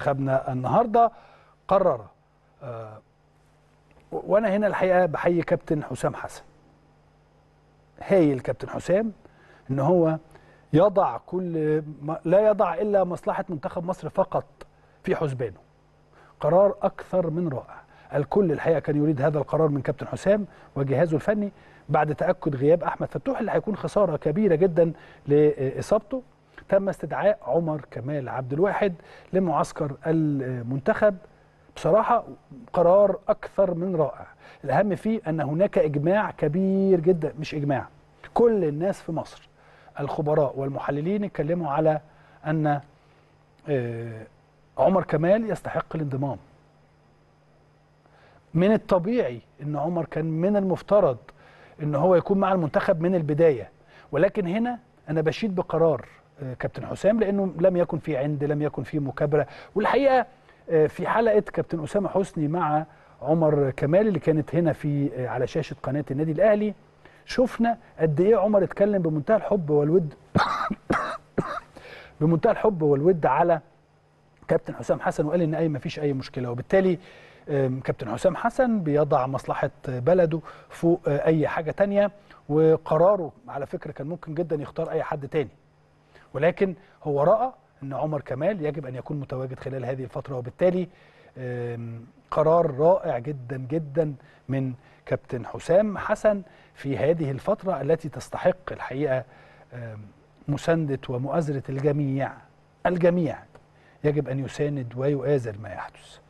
منتخبنا النهارده قرر آه، وانا هنا الحقيقه بحيي كابتن حسام حسن هايل كابتن حسام ان هو يضع كل ما لا يضع الا مصلحه منتخب مصر فقط في حسبانه قرار اكثر من رائع الكل الحقيقه كان يريد هذا القرار من كابتن حسام وجهازه الفني بعد تاكد غياب احمد فتوح اللي هيكون خساره كبيره جدا لاصابته تم استدعاء عمر كمال عبد الواحد لمعسكر المنتخب بصراحه قرار اكثر من رائع الاهم فيه ان هناك اجماع كبير جدا مش اجماع كل الناس في مصر الخبراء والمحللين اتكلموا على ان آه، عمر كمال يستحق الانضمام من الطبيعي ان عمر كان من المفترض ان هو يكون مع المنتخب من البدايه ولكن هنا انا بشيد بقرار آه، كابتن حسام لانه لم يكن في عند لم يكن في مكابره والحقيقه آه، في حلقه كابتن اسامه حسني مع عمر كمال اللي كانت هنا في آه، على شاشه قناه النادي الاهلي شفنا قد ايه عمر اتكلم بمنتهى الحب والود بمنتهى الحب والود على كابتن حسام حسن وقال ان اي ما فيش اي مشكله وبالتالي آم، كابتن حسام حسن بيضع مصلحه بلده فوق آه، اي حاجه تانية وقراره على فكره كان ممكن جدا يختار اي حد تاني ولكن هو راى ان عمر كمال يجب ان يكون متواجد خلال هذه الفتره وبالتالي آم، قرار رائع جدا جدا من كابتن حسام حسن في هذه الفتره التي تستحق الحقيقه آم، مسانده ومؤازره الجميع الجميع يجب ان يساند ويؤازر ما يحدث